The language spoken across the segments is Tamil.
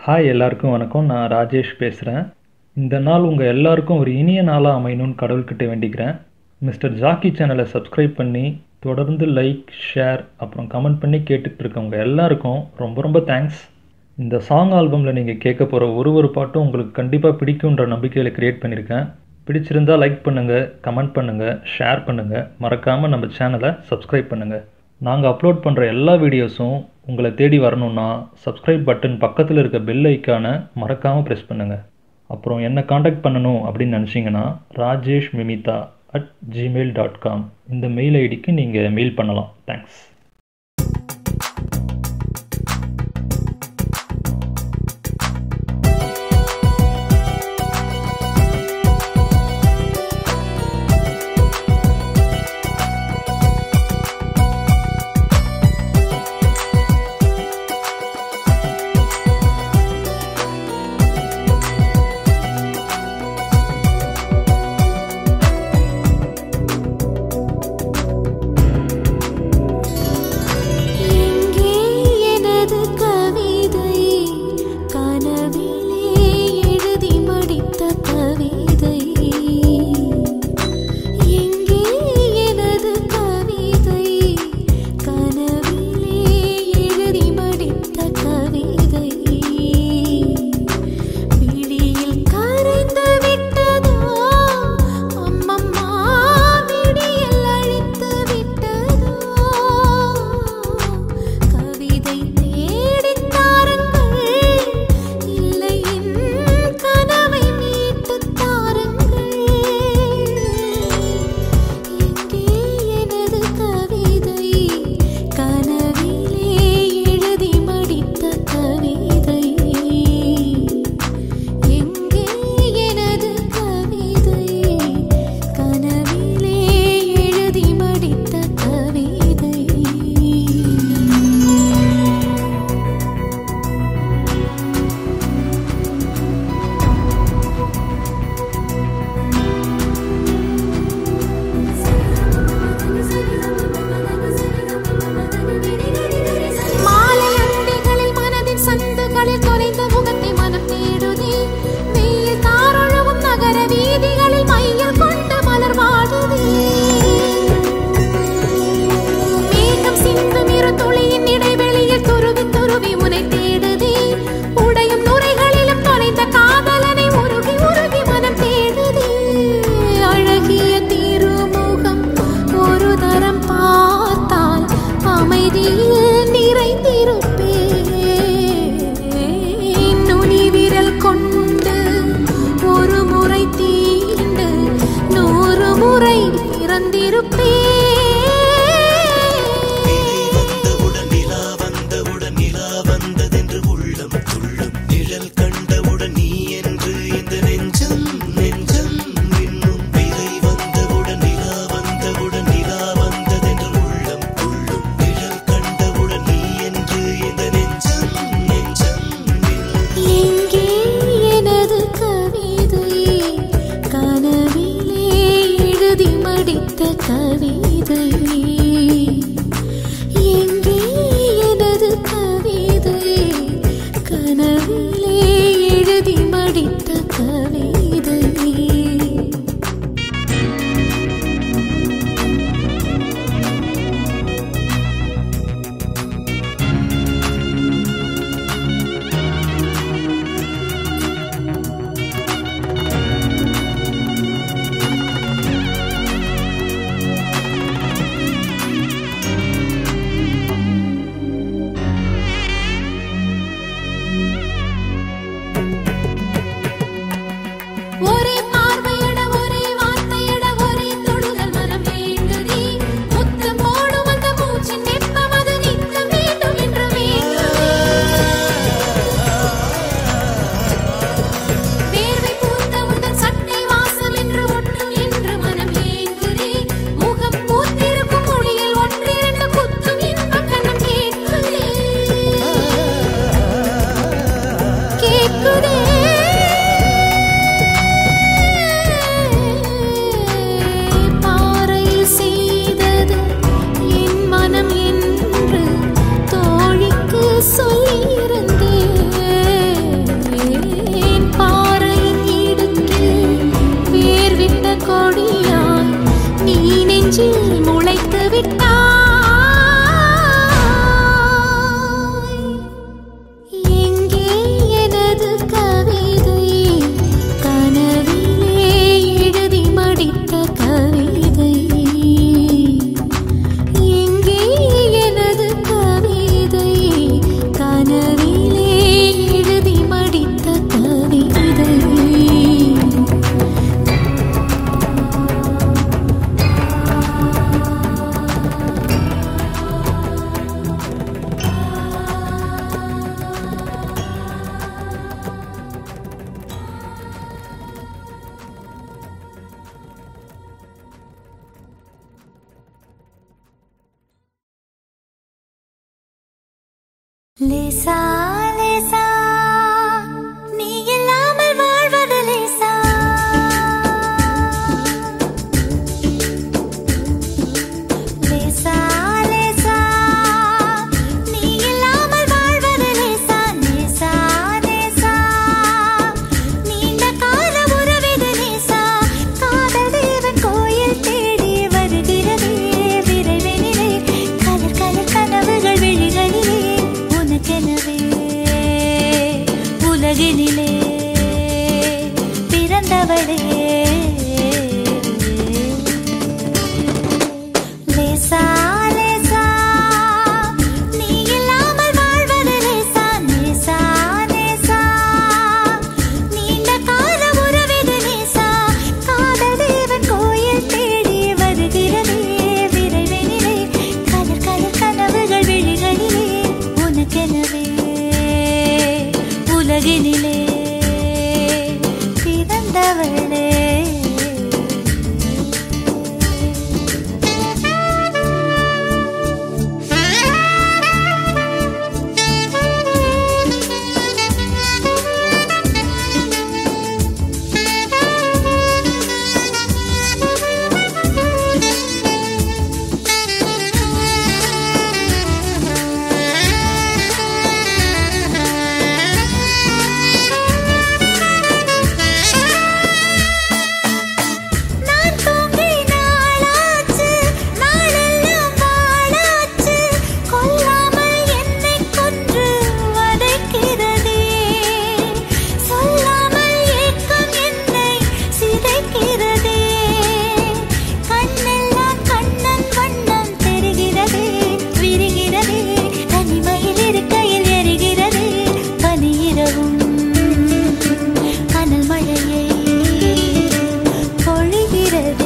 ஹாய் எல்லாருக்கும் வணக்கம் நான் ராஜேஷ் பேசுகிறேன் இந்த நாள் உங்கள் எல்லாருக்கும் ஒரு இனிய நாளாக அமையணும்னு கடவுள்கிட்ட வேண்டிக்கிறேன் மிஸ்டர் ஜாக்கி சேனலை சப்ஸ்கிரைப் பண்ணி தொடர்ந்து லைக் ஷேர் அப்புறம் கமெண்ட் பண்ணி கேட்டுட்டு இருக்கவங்க எல்லாருக்கும் ரொம்ப ரொம்ப தேங்க்ஸ் இந்த சாங் ஆல்பமில் நீங்கள் கேட்க போகிற ஒரு ஒரு பாட்டும் உங்களுக்கு கண்டிப்பாக பிடிக்குன்ற நம்பிக்கையில் க்ரியேட் பண்ணியிருக்கேன் பிடிச்சிருந்தா லைக் பண்ணுங்கள் கமெண்ட் பண்ணுங்கள் ஷேர் பண்ணுங்கள் மறக்காமல் நம்ம சேனலை சப்ஸ்கிரைப் பண்ணுங்கள் நாங்கள் அப்லோட் பண்ணுற எல்லா வீடியோஸும் உங்களை தேடி வரணும்னா சப்ஸ்கிரைப் பட்டன் பக்கத்தில் இருக்க பெல் ஐக்கானை மறக்காமல் ப்ரெஸ் பண்ணுங்கள் அப்புறம் என்ன காண்டாக்ட் பண்ணணும் அப்படின்னு நினச்சிங்கன்னா Rajesh Mimitha at Gmail dot com இந்த மெயில் ஐடிக்கு நீங்கள் மெயில் பண்ணலாம் தேங்க்ஸ் எங்கே எனது கவிதை கனவிலே எழுதி மடித்த கவிதை எங்கே எனது கவிதை கனவிலே எழுதி மடித்த கவிதை விழியில் கரைந்து விட்டதோ அம்மம்மா விடியல் அழித்து விட்டதோ கவிதை தேடித் தாருங்கள் இல்லை என் கனவை மீட்டுத் தாருங்கள் எங்கே எனது கவிதை கனவிலே எழுதி மடித்த கவிதை எங்கே எனது கவிதை கனவிலே எழுதி மடித்த கவிதை மாலை அந்திகளில் மனதின் சந்துகளில் தொலைந்த முகத்தை மனம் தேடுதே வெயில் தாரொழுவும் நகர வீதிகளில் மையில் கொண்டு மலர் வாடுதே மேகம் சிந்தும் இரு துளியின் இடைவெளியில் துருவி துருவி உனை தேடுதே உடையும் நுரைகளிலும் தொலைந்த காதலனை உருகி உருகி மனம் தேடுதே அழகிய திருமுகம் ஒரு தரம் பார்த்தால் அமைதியில் நிறைந்திருப்பேன் நுனி விரல் கொண்டு ஒரு முறை தீண்டு நூறு முறை பிறந்திருப்பேன் வந்தவுடன் நிலா வந்தவுடன் நிலா வந்ததென்று உள்ளம் துள்ளும் நிழல் கண்டவுடன் நீ என்று இந்த நெஞ்சம் நெஞ்சம் இன்னும் விதை வந்தவுடன் நிலா வந்தவுடன் நிலா வந்ததென்று உள்ளம் துள்ளும் நிழல் கண்டவுடன் நீ என்று இந்த நெஞ்சம் நெஞ்சம் இன்னும் எங்கே எனது கவிதை கனவிலே எழுதி மடித்த கவிதை எங்கே எனது கவிதை கனவிலே எழுதி மடித்த கவிதை ஒரே பார்வையிட ஒரே வார்த்தையிட ஒரே தொடுதல் மனம் வேண்டுதே முத்தம் போடும் அந்த மூச்சின் வெப்பம் அது நிற்க வேண்டும் என்று வேண்டுதே வேர்வை பூத்த உந்தன் சட்டை வாசம் என்று ஒட்டும் என்று மனம் ஏங்குதே முகம் பூத்திருக்கும் மொழியில் ஒன்றிரண்டு குத்தும் இன்ப கணம் கேட்குதே கேட்குதே பாறையில் செய்தது என் மனம் என்று தோழிக்கு சொல்லியிருந்தேன் லேசா லேசா நீ இல்லாமல் வாழ்வது லேசா லேசா லேசா நீ இல்லாமல் வாழ்வது லேசா லேசா லேசா நீண்ட கால உறவிது லேசா காதல் தேவன் கோயில் தேடி வருகிறதே விரைவினிலே கலர் கலர் கனவுகள் விழிகளிலே உனக்கெனவே உலகினிலே பிறந்தவளே லேசா லேசா நீ இல்லாமல் வாழ்வது லேசா லேசா லேசா நீண்ட கால உறவிது லேசா காதல் தேவன் கோயில் தேடி வருகிறதே விரைவினிலே கலர் கலர் கனவுகள் விழிகளிலே உனக்கெனவே உலகினிலே பிறந்தவளே நான் தூங்கி நாளாச்சு நாளெல்லாம் வாழாச்சு கொல்லாமல் என்னை கொன்று வதைக்கிறதே சொல்லாமல் ஏக்கம் என்னை சிதைக்கிறதே கண்ணெல்லாம் கண்ணன் வண்ணம் தெரிகிறதே விரிகிறதே தனிமையில் இருக்கையில் எரிகிறதே பனியிரவும் அனல் மழையை பொழிகிறதே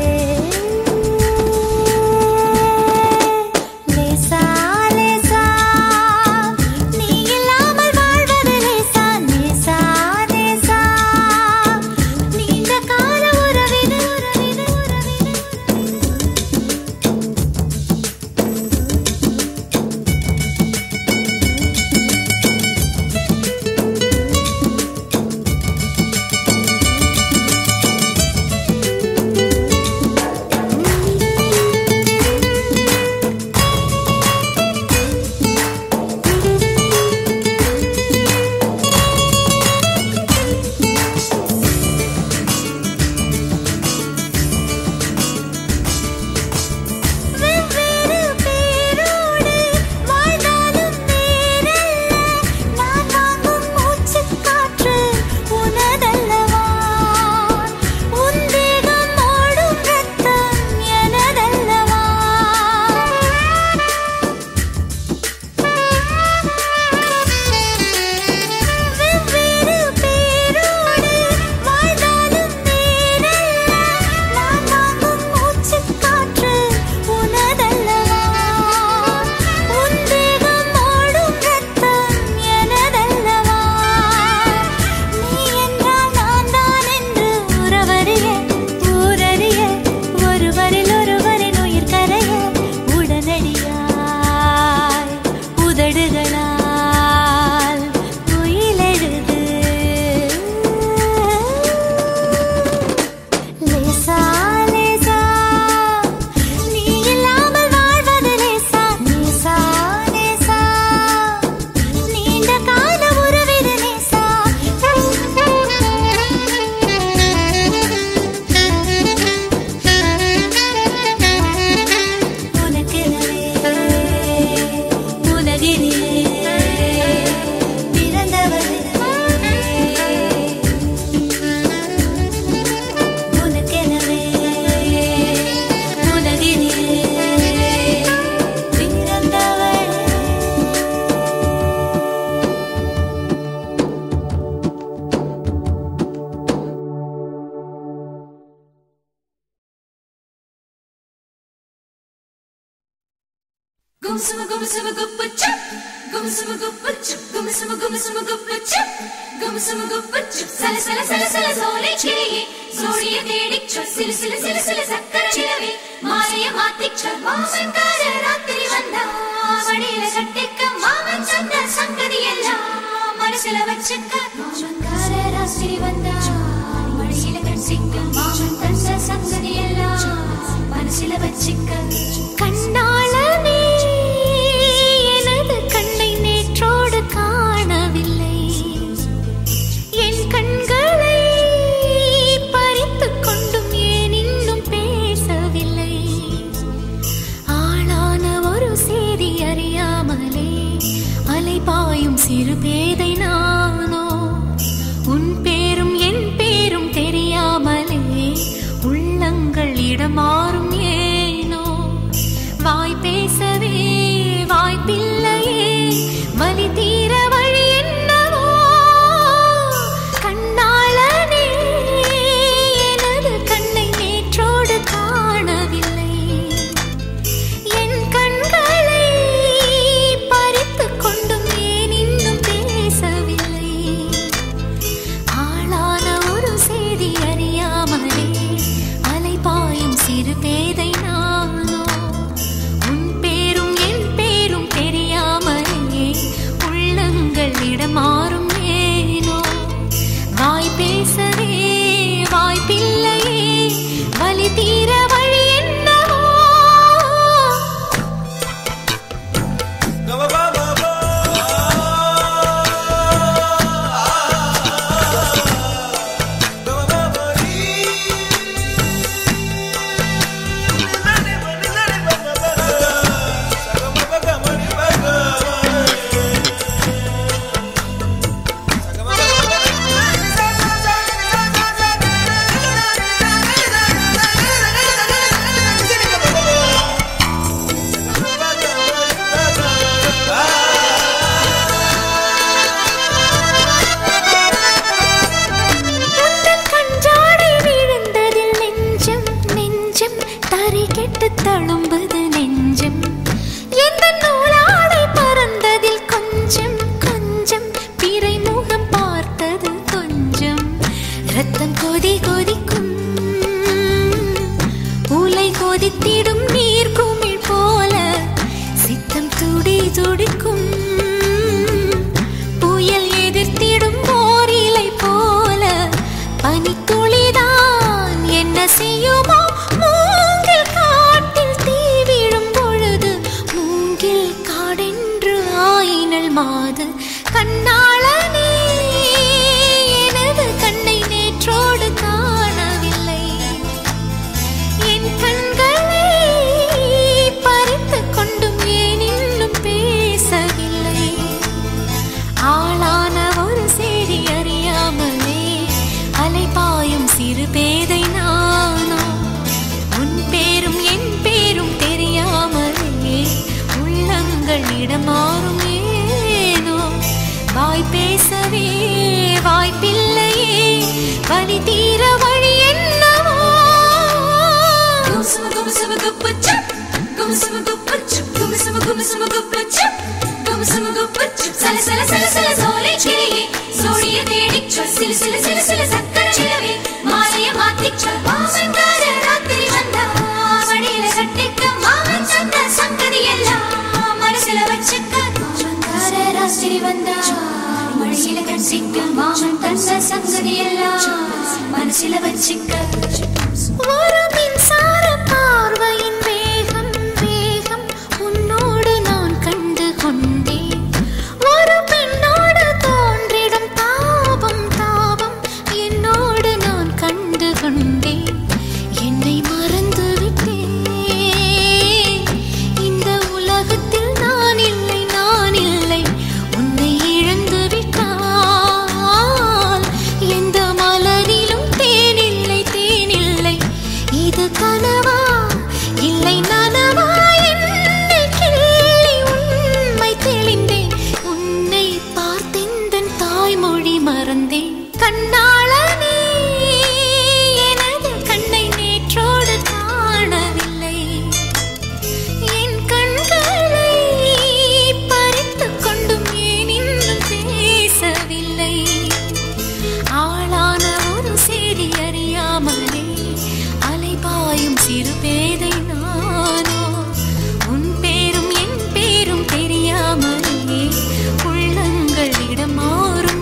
லேசா லேசா நீ இல்லாமல் வாழ்வது லேசா லேசா லேசா நீண்ட கால உறவிது உறவிது உறவிது வெவ்வேறு பேரோடு வாழ்ந்தாலும் வேறல்ல நான் வாங்கும் மூச்சுக் காற்று உனதல்லவா உன் தேகம் ஓடும் ரத்தம் எனதல்லவா வெவ்வேறு பேரோடு வாழ்ந்தாலும் வேறல்ல நான் வாங்கும் மூச்சுக் காற்று உனதல்லவா உன் தேகம் ஓடும் ரத்தம் எனதல்லவா நீ என்றால் நான் தான் என்று உறவறிய ஊரறிய ஒருவரில் ஒருவரின் உயிர் கரைய உடனடியாய் உதடுகளால் உயிலெழுது லேசா லேசா நீ இல்லாமல் வாழ்வது லேசா லேசா லேசா நீண்ட கால உறவிது லேசா உனக்கெனவே உலகினிலே பிறந்தவளே உனக்கெனவே உலகினிலே பிறந்தவளே Gumsuma gumsuma guppa chup. Gumsuma guppa chup. Gumsuma gumsuma guppa chup. Gumsuma guppa chup. Sala sala sala sala சோலை கிளியே சோழிய தேடிச் சொல் சிலு சிலு சிலு சிலு சக்கர நிலவே மாலைய மாத்திச் சொல் மாமன் கார ராத்திரி வந்தா மடியில கட்டிக்க மாமன் சொன்ன மனசுல வச்சுக்க மாமன்கார ராத்திரி வந்தா மடியில கட்டிக்க மாமன் தந்த சங்கதி எல்லாம் மனசுல வச்சுக்க கண்ணாளனே எனது கண்ணை நேற்றோடு காணவில்லை என் கண்களை பறித்துக் கொண்டும் ஏன் இன்னும் பேசவில்லை ஆளான ஒரு செய்தி அறியாமலே அலைபாயும் சிறு பேதை நானோ உன் பேரும் என் பேரும் தெரியாமலே உள்ளங்கள் இடமாறும் ஏனோ வாய் பேசவே வாய்ப்பில்லையே வலி தீர வழி என்னவோ கண்ணாளனே எனது கண்ணை நேற்றோடு காணவில்லை என் கண்களை பறித்துக் கொண்டும் ஏன் இன்னும் பேசவில்லை ஆளான ஒரு செய்தி அறியாமலே அலைபாயும் சிறு பேதை நானோ உன் பேரும் என் பேரும் தெரியாமலே உள்ளங்கள் இடமாறும் ஏனோ வாய் பேசவே வாய்ப்பில்லையே வலி தீர வழி என்னவோ உந்தன் கஞ்சாடை விழுந்ததில் நெஞ்சம் நெஞ்சம் தரை கெட்டு தழும்புது நெஞ்சம் எந்த நூலாடை பறந்ததில் கொஞ்சம் கொஞ்சம் பிறை முகம் பார்த்தது கொஞ்சம் ரத்தம் கொதி கொதிக்கும் உலை கொதித்திடும் நீர் குமிழ் போல சித்தம் துடி துடிக்கும் புயல் எதிர்த்திடும் ஓரிலை போல பனித்துளிதான் என்ன செய்யுமோ மூங்கில் காட்டில் தீ விழும் பொழுது மூங்கில் காடென்று ஆயினல் மாது கண்ணாளனே எனது கண்ணை நேற்றோடு காணவில்லை என் கண்களை பறித்துக் கொண்டும் ஏன் இன்னும் பேசவில்லை ஆளான ஒரு செய்தி அறியாமலே அலைபாயும் சிறு பேதை நானோ உன் பேரும் என் பேரும் தெரியாமலே உள்ளங்கள் இடமாறும் ஏனோ வாய் பேசவே வாய்ப்பில்லையே வலி தீர வழி என்னவோ Gumsama gumsama guppachup, gumsama guppachup, gumsama gumsama guppachup, gumsama guppachup. சல சல சல சல சோலை கிளியே, சோழிய தேடிச் சொல். சிலு சிலு சிலு சிலு சக்கர நிலவே, மாலைய மாத்திச் சொல். மாமன்கார ராத்திரி வந்தா, மடியில கட்டிக்க மாமன் தந்த சங்கதி எல்லாம் மனசுல வச்சுக்க. மாமன்கார ராத்திரி வந்தா, மடியில கட்டிக்க மாமன் தந்த சங்கதி எல்லாம் மனசுல வச்சுக்க ஒரு மின்சார பார்வையின் வேகம் வேகம் உன்னோடு நான் கண்டு கொண்டேன் ஒரு பெண்ணோடு தோன்றிடும் தாபம் தாபம் என்னோடு நான் கண்டு கொண்டேன் என்னை மறந்து விட்டேன் இந்த உலகத்தில் நான் இல்லை நான் இல்லை உன்னை இழந்து விட்டால் எந்த மலரிலும் தேனில்லை தேனில்லை இது கனவா இல்லை நனவா என்னை கிள்ளி உண்மை தெளிந்தேன் உன்னை பார்த்தெந்தன் தாய்மொழி மறந்தேன் கண்ணாளனே எனது கண்ணை நேற்றோடு காணவில்லை என் கண்களை பறித்துக் கொண்டும் ஏன் இன்னும் பேசவில்லை ஆளான ஒரு செய்தி அறியாமலே அலைபாயும் சிறு பேதை நானோ உன் பேரும் என் பேரும் தெரியாமலே உள்ளங்கள் இடமாறும்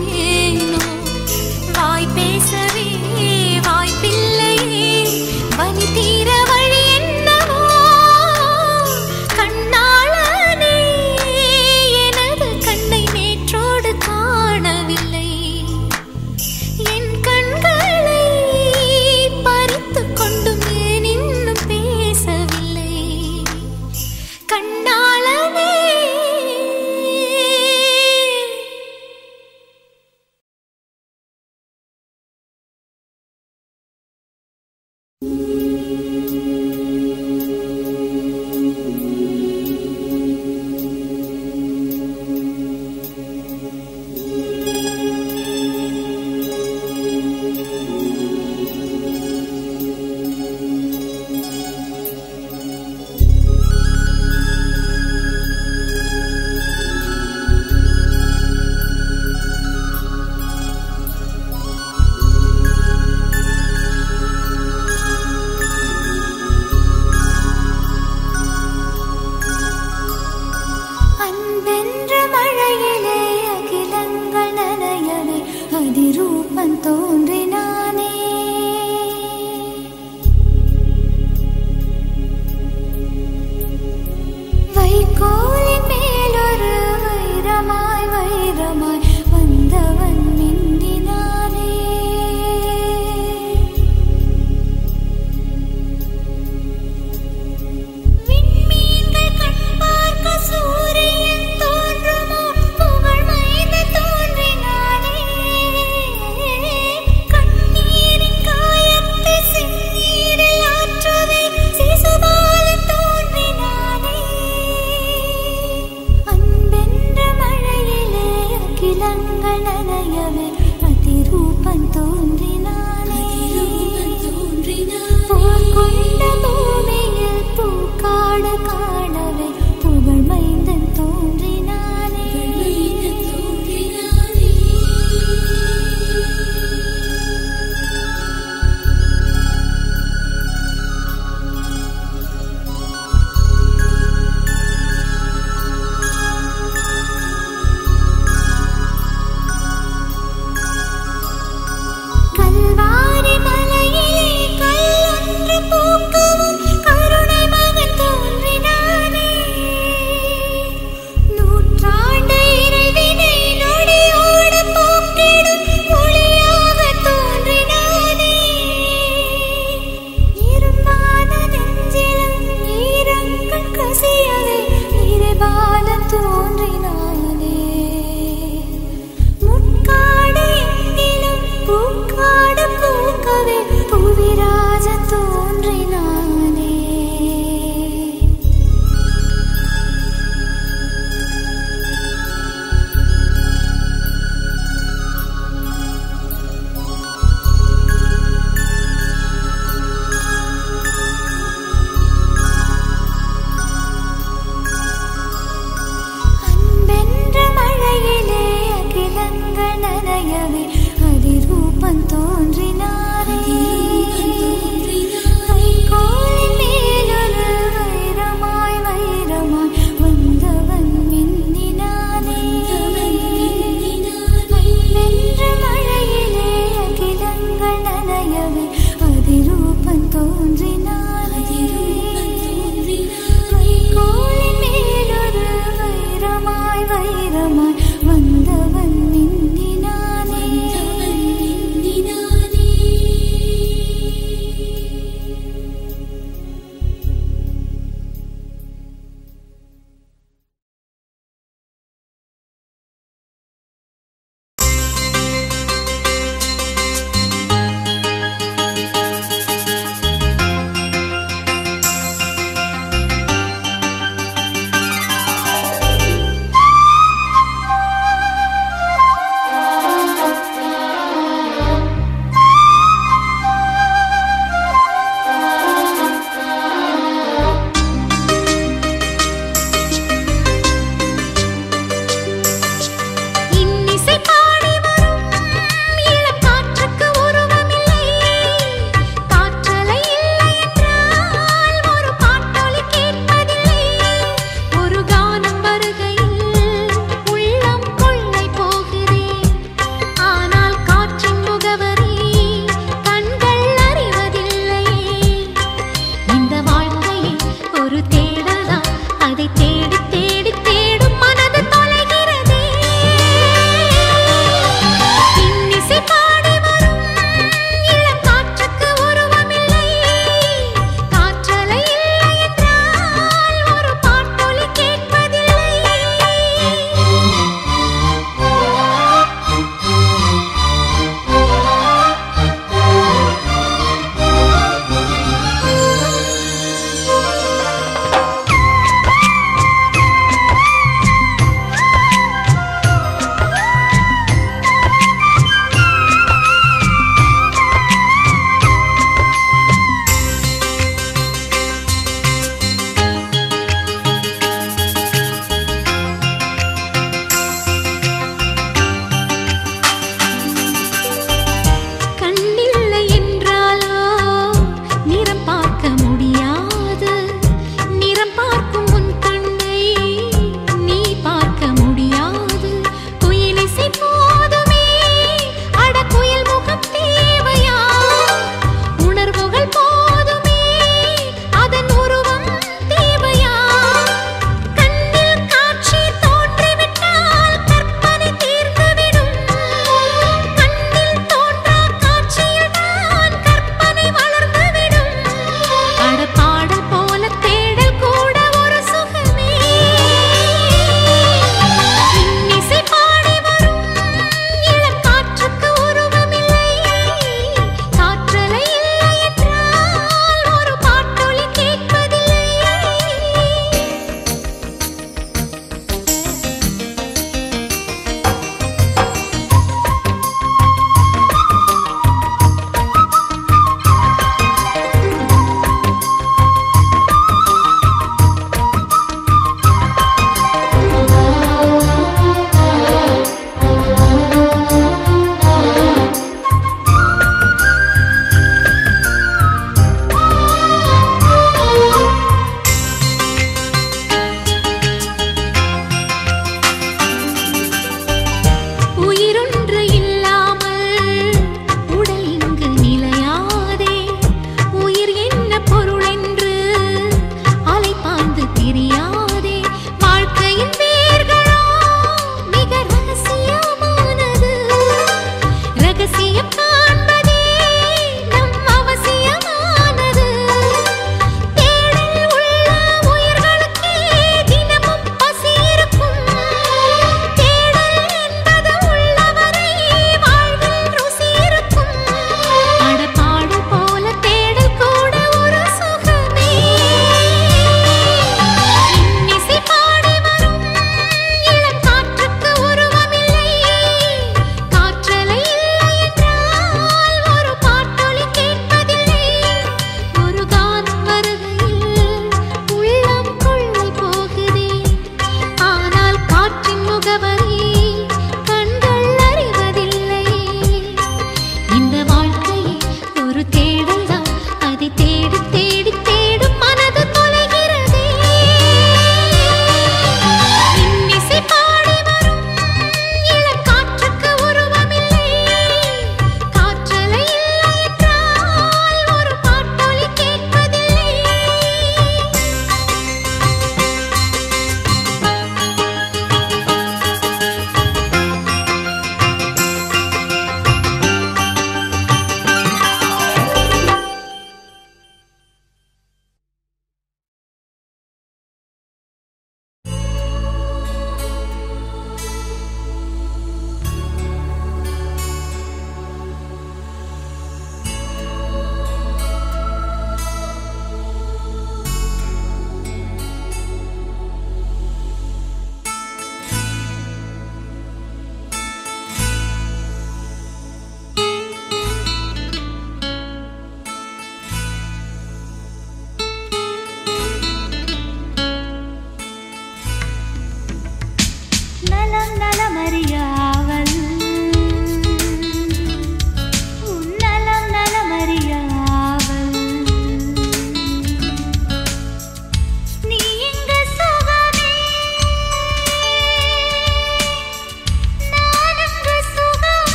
தோன்றினானே வைக்கோலின் மேலொரு வைரமாய் வைரமாய் வந்தவன் மின்னினானே விண்மீன்கள் கண் பார்க்க சூரியன் தோன்றுமோ புகழ் மைந்தன் தோன்றினானே கண்ணீரின் காயத்தை செந்நீரில் ஆற்றவே சிசுபாலன் தோன்றினானே அன்பென்ற மழையிலே அகிலங்கள் நனையவே அதிரூபன் தோன்றினானே போர் கொண்ட பூமியில் பூக்காடு காணவே புகழ் மைந்தன் தோன்றினானே கல்வாரி மலையிலே கல்லொன்று பூக்கவும் கருணை மகன் தோன்றினானே நூற்றாண்டு இறைவினை நொடியோடு போக்கிடும் ஒளியாக தோன்றினானே இரும்பான நெஞ்சிலும் ஈரங்கள் கசியவே இறைபாலன் தோன்றினானே முட்காடு எங்கிலும் பூக்காடு பூக்கவே புவிராஜ தோன்றினானே அன்பென்ற மழையிலே அகிலங்கள் நனையவே அதிரூபன் தோன்றினாரே கைகோலின் மேலொரு வைரமாய் வைரமாய் வந்தவன் மின்னினானே அன்பென்ற மழையிலே அகிலங்கள் நனையவே அதிரூபன் தோன்றினாரே வைகோலின் மேலொரு வைரமாய் வைரமாய் வந்தவன் மின்னினானே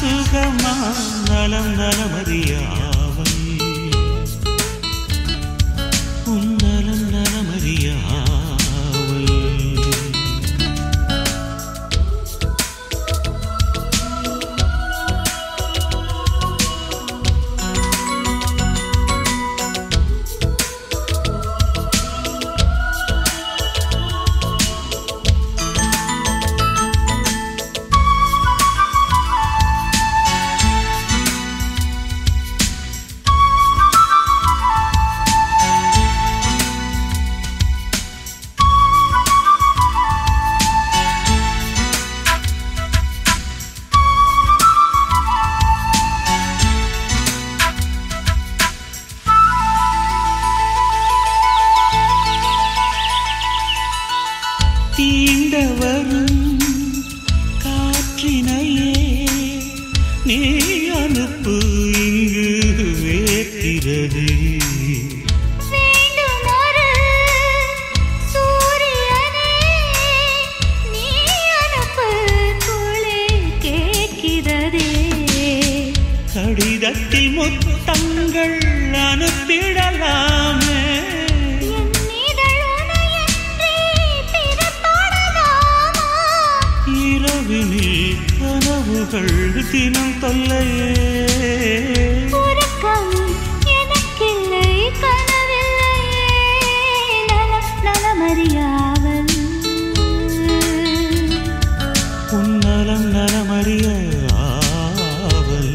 சுகமா நலம் நலமறியாவல் உன் நலம் நலமறியாவல் தீண்ட வரும் காற்றினையே நீ அனுப்பு இங்கு வேர்க்கிறது வேண்டுமொரு சூரியனே நீ அனுப்பு குளிர் கேட்கிறதே கடிதத்தில் முத்தங்கள் அனுப்பிடலாமே என் இதழ் உனையன்றி பிறப்படலாமா இரவினில் கனவுகள் தினம் தொல்லையே உறக்கம் எனக்கில்லை கனவில்லையே நலம் நலமறியாவல் உன் நலம் நலமறிய ஆவல்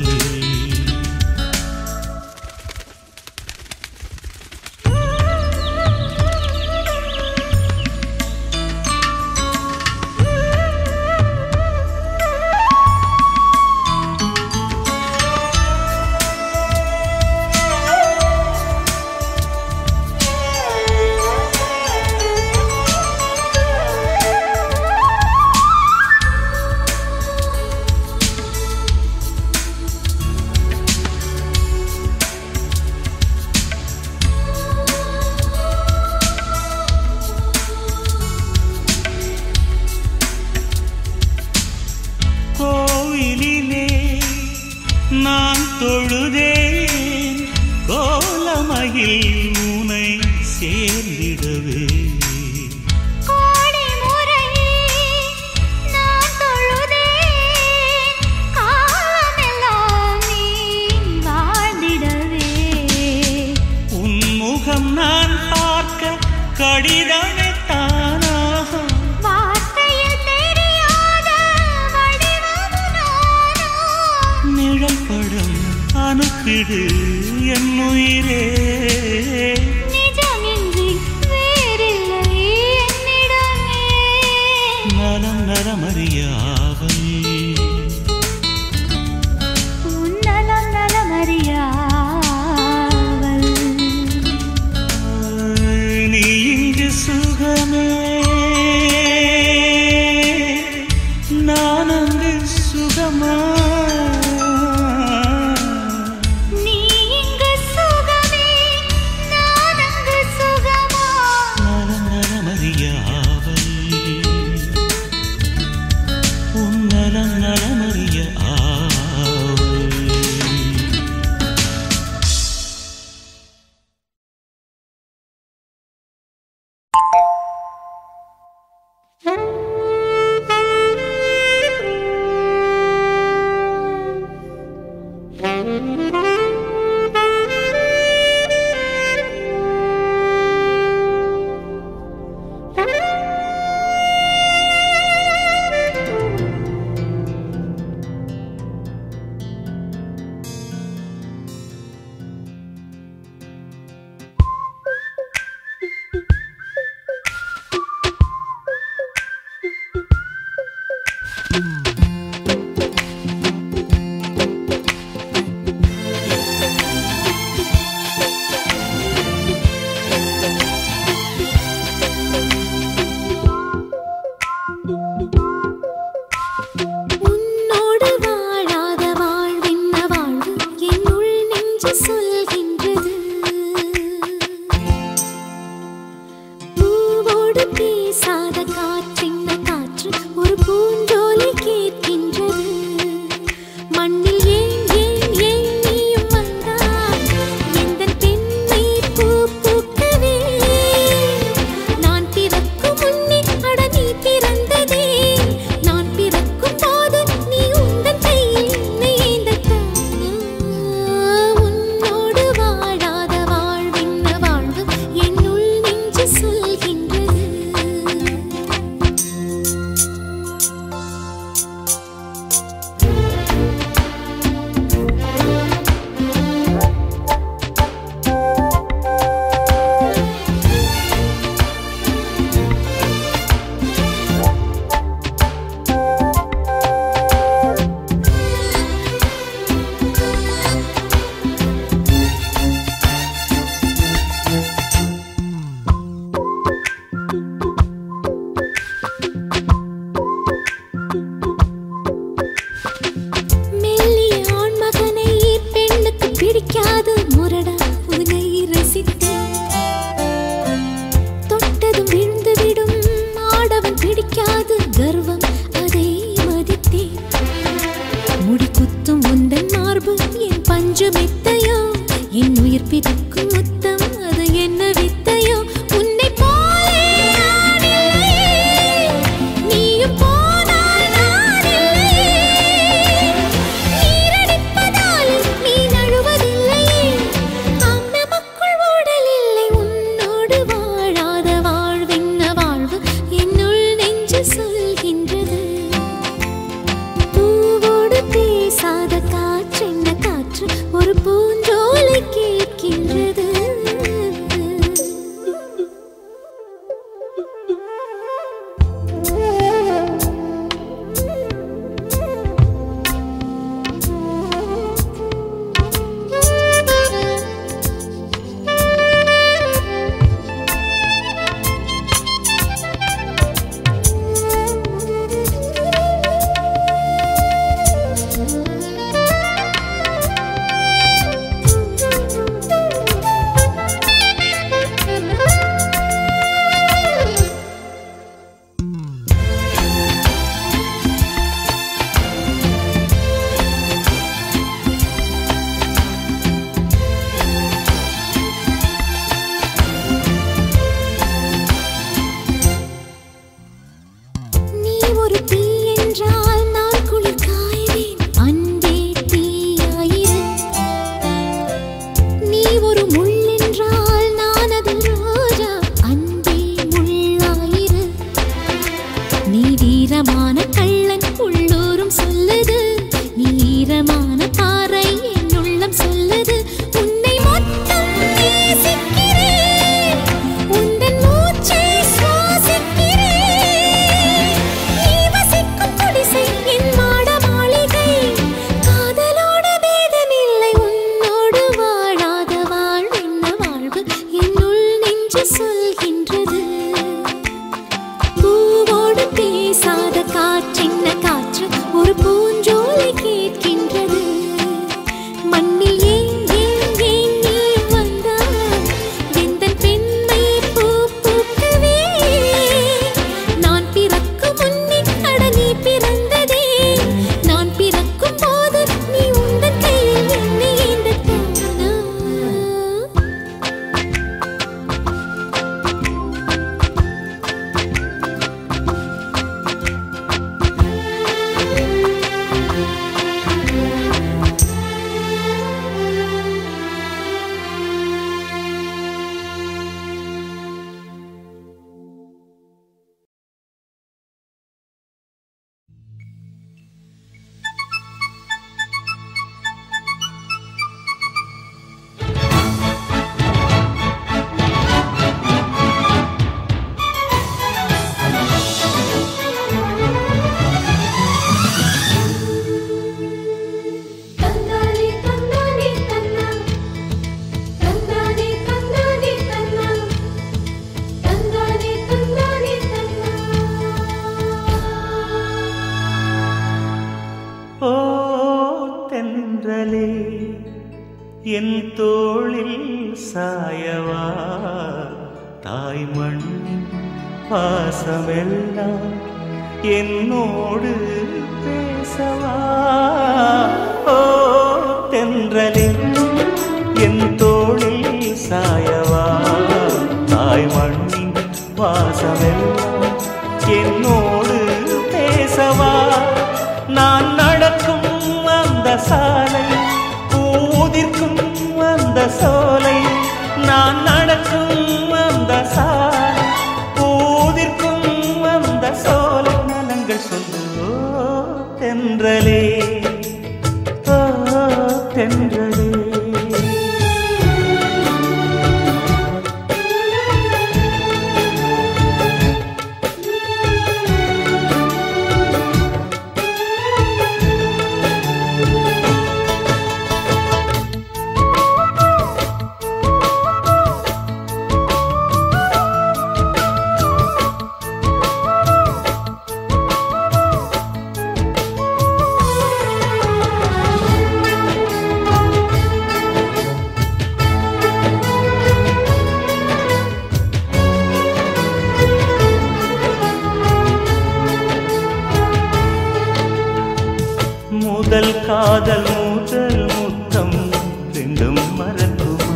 கோவிலிலே நான் தொழுதேன் கோலமயில் உனை சேர்ந்திடவே கோடி முறை நான் தொழுதேன் காலமெல்லாம் நீ வாழ்ந்திடவே உன் முகம் நான் பார்க்க கடிதமே தானாக வார்த்தையில் தெரியாத வடிவமு நானோ நிழல் படம் அனுப்பிடு என் உயிரே நிஜமின்றி வேறில்லை என்னிடமே நலம் நலமறியாவல் உன் நலம் நலமறியாவல் நீ இங்கு சுகமே நான் அங்கு சுகமா நீ இங்கு சுகமே நான் அங்கு சுகமா நலம் நலமறியாவல் உன் நலம் நலமறிய ஆவல் உன்னோடு வாழாத வாழ்வென்ன வாழ்வு என்னுள் நெஞ்சு சொல்கின்றது பூவோடு பேசாத காற்றென்ன காற்று ஒரு பூஞ்சோலை கேட்கின்றது மண்ணு வீரமான கள்ளன் உள்ளூரும் சொல்லுது நீ ஈரமான பாறை என் உள்ளம் சொல்லுது உன்னை மட்டும் நேசிக்கிறேன் உந்தன் மூச்சை சுவாசிக்கிறேன் நீ வசிக்கும் குடிசை என் மாட மாளிகை காதலோட பேதமில்லை உன்னோடு வாழாத வாழ்வென்ன வாழ்வு என்னுள் நெஞ்சு சொல்கின்றது பூவோடு பேசாத காற்றென்ன காற்று ஒரு பூஞ்சோலை கேட்கின்றது மண்ணில் ஏன் ஏன் ஏன் நீ வந்தாய் எந்தன் பெண்மை பூ பூக்கவே நான் பிறக்கும் முன்னே அட நீ பிறந்ததே நான் பிறக்கும் போது நீ உந்தன் கையில் என்னை ஏந்தத்தானா தந்தானே தந்தானே தன்னா தந்தானே தந்தானே தன்னா தந்தானே தந்தானே தன்னா ஓ தென்றலே என் தோளில் சாயவா தாய்மண் பாசமெல்லாம் என்னோடு பேசவா ஓ தென்றலே என் தோளில் சாயவா தாய்மண்ணின் வாசமெல்லாம் என்னோடு பேசவா நான் நடக்கும் அந்த சாலை பூதிர்க்கும் அந்த சோலை நான் நடக்கும் அந்த சாலை பூதிர்க்கும் அந்த சோலை நலங்கள் சொல்லு ஓ, தென்றலே ஓ தென்றலே முதல் காதல் முதல் முத்தம் ரெண்டும் மறக்குமா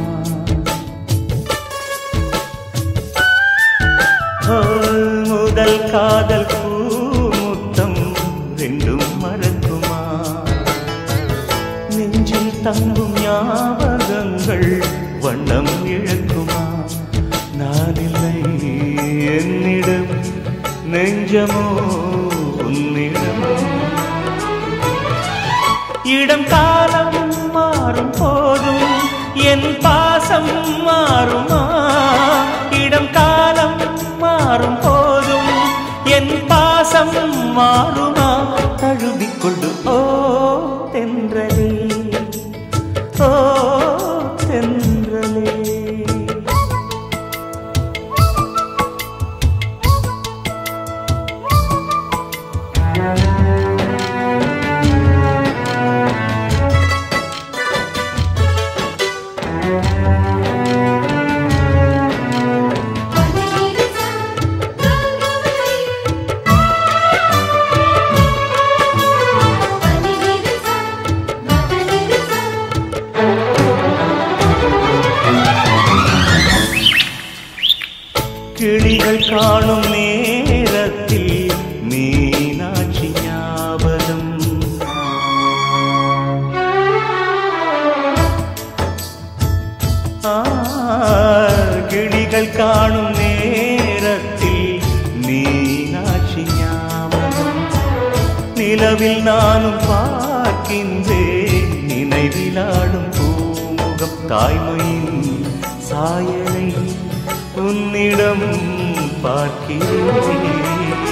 ஓ, முதல் காதல் பூ முத்தம் ரெண்டும் மறக்குமா நெஞ்சில் தங்கும் ஞாபகங்கள் வண்ணம் இழக்குமா நான் இல்லை என்னிடம் நெஞ்சமோ உன்னிடம் இடம் காலம் மாறும் போதும் என் பாசம் மாறுமா இடம் காலம் மாறும் போதும் என் பாசம் மாறுமா தழுவிக்கொண்டு ஓ தென்றலே ஓ தென்றலே கிளிகள் காணும் நேரத்தில் மீனாட்சி ஞாபகம் ஆ, கிளிகள் காணும் நேரத்தில் மீனாட்சி ஞாபகம் நிலவில் நானும் பார்க்கின்றேன் நினைவிலாடும் பூமுகம் தாய்மையின் சாயலை உன்னிடம் பார்க்கிறேன்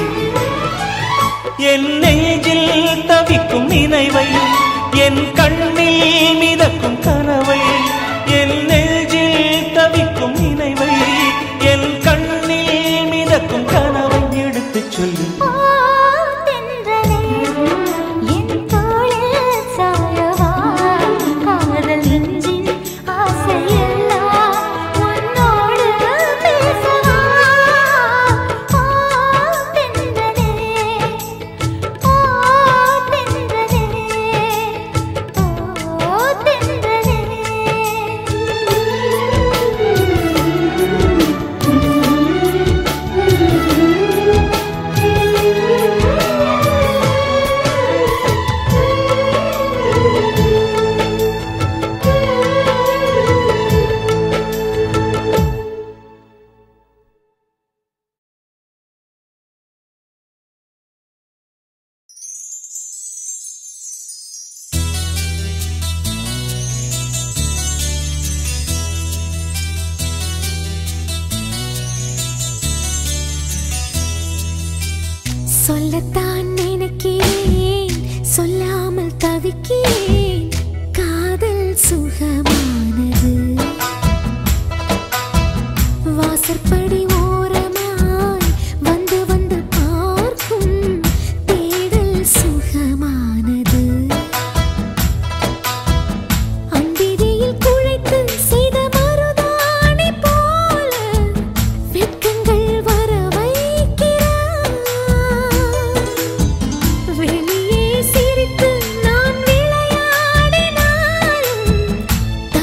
என் நெஞ்சில் தவிக்கும் நினைவை என் கண்ணில் மிதக்கும் கனவை என் நெஞ்சில் தவிக்கும் நினைவை என் கண்ணில் மிதக்கும் கனவை எடுத்துச் சொல்லு ஓ தென்றலே என் தோளில் சாயவா காதல் நெஞ்சின் ஆசையெல்லாம் உன்னோடு பேசவா ஓ தென்றலே ஓ தென்றலே ஓ தென்றலே சொல்லத்தான் நினைக்கிறேன் சொல்லாமல் தவிக்கிறேன் காதல் சுகமானது வாசற்படி ஓரமாய் வந்து வந்து பார்க்கும் தேடல் சுகமானது அந்திரியில் குழைத்து செய்த மருதாணி போல வெட்கங்கள் வர வைக்கிறார் வெளியே சிரித்து நான் விளையாடினாலும்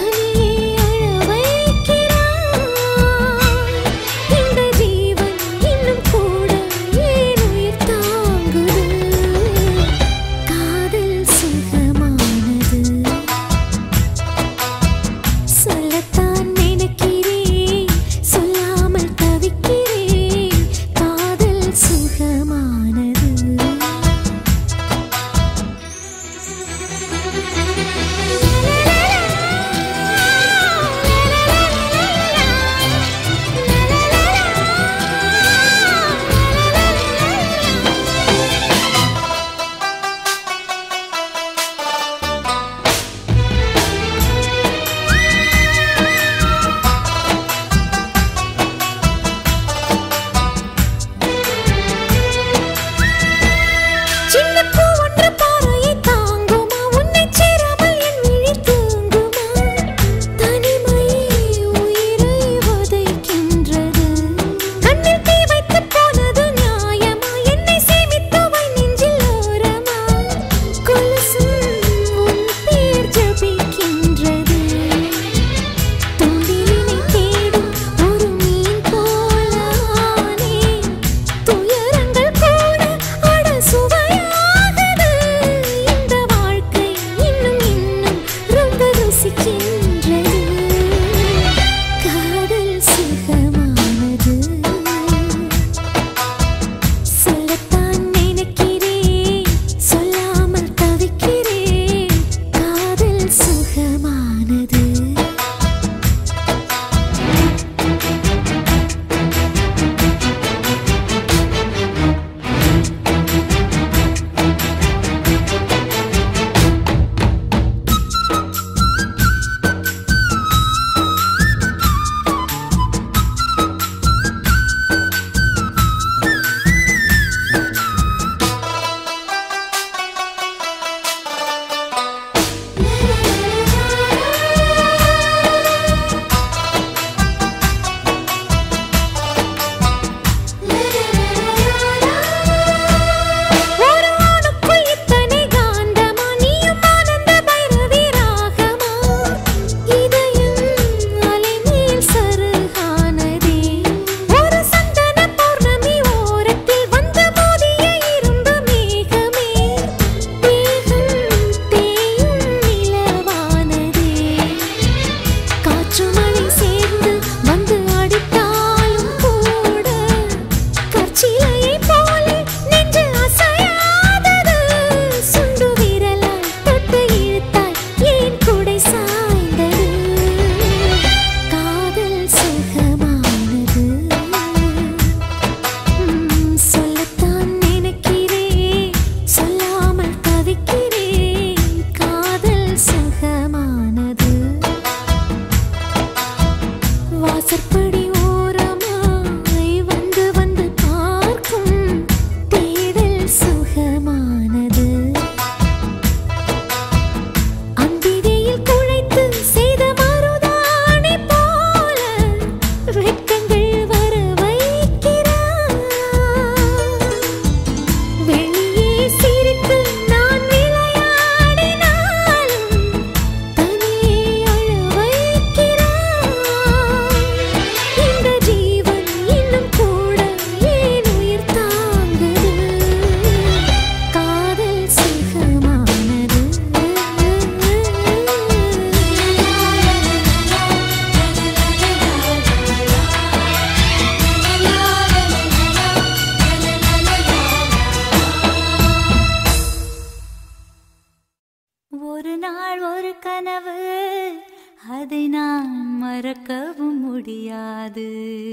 கனவு அதை நான் மறக்கவும் முடியாது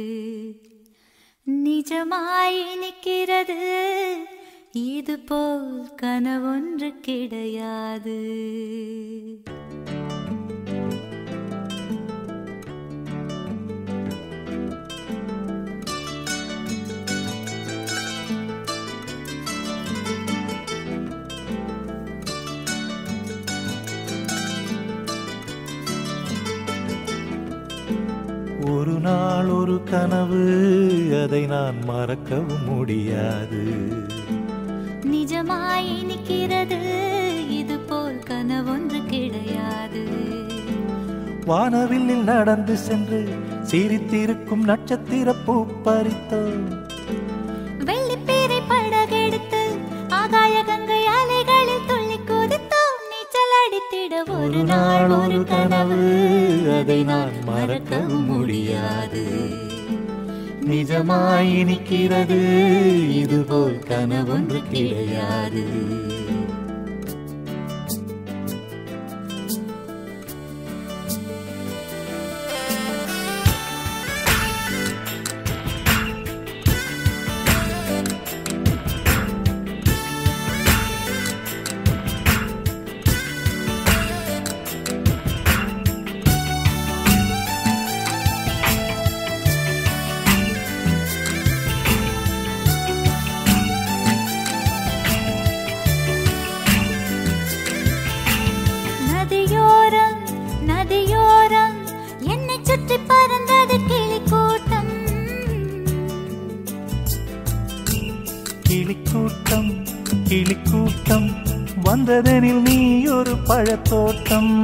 நிஜமாய் நிற்கிறது இது போல் கனவொன்று கிடையாது ஒரு நாள் ஒரு கனவு அதை நான் மறக்கவும் முடியாது நிஜமாய் நிற்கிறது இது போல் கனவொன்று கிடையாது வானவில்லில் நடந்து சென்று சிரித்திருக்கும் நட்சத்திர பூ பறித்தோம் வெள்ளிப்பீரை படகெடுத்து ஆகாய கங்கை அலைகளில் துள்ளி குதித்தோம் நீச்சல் அடித்திட ஒரு நாள் ஒரு கனவு அதை நான் மறக்கவும் முடியாது நிஜமாய் இனிக்கிறது இதுபோல் கனவொன்று கிடையாது நதியோரம் நதியோரம் என்னை சுற்றி பறந்தது கிளி கூட்டம் கிளிக்கூட்டம் கிளிக்கூட்டம் வந்ததெனில் நீ ஒரு பழத்தோட்டம்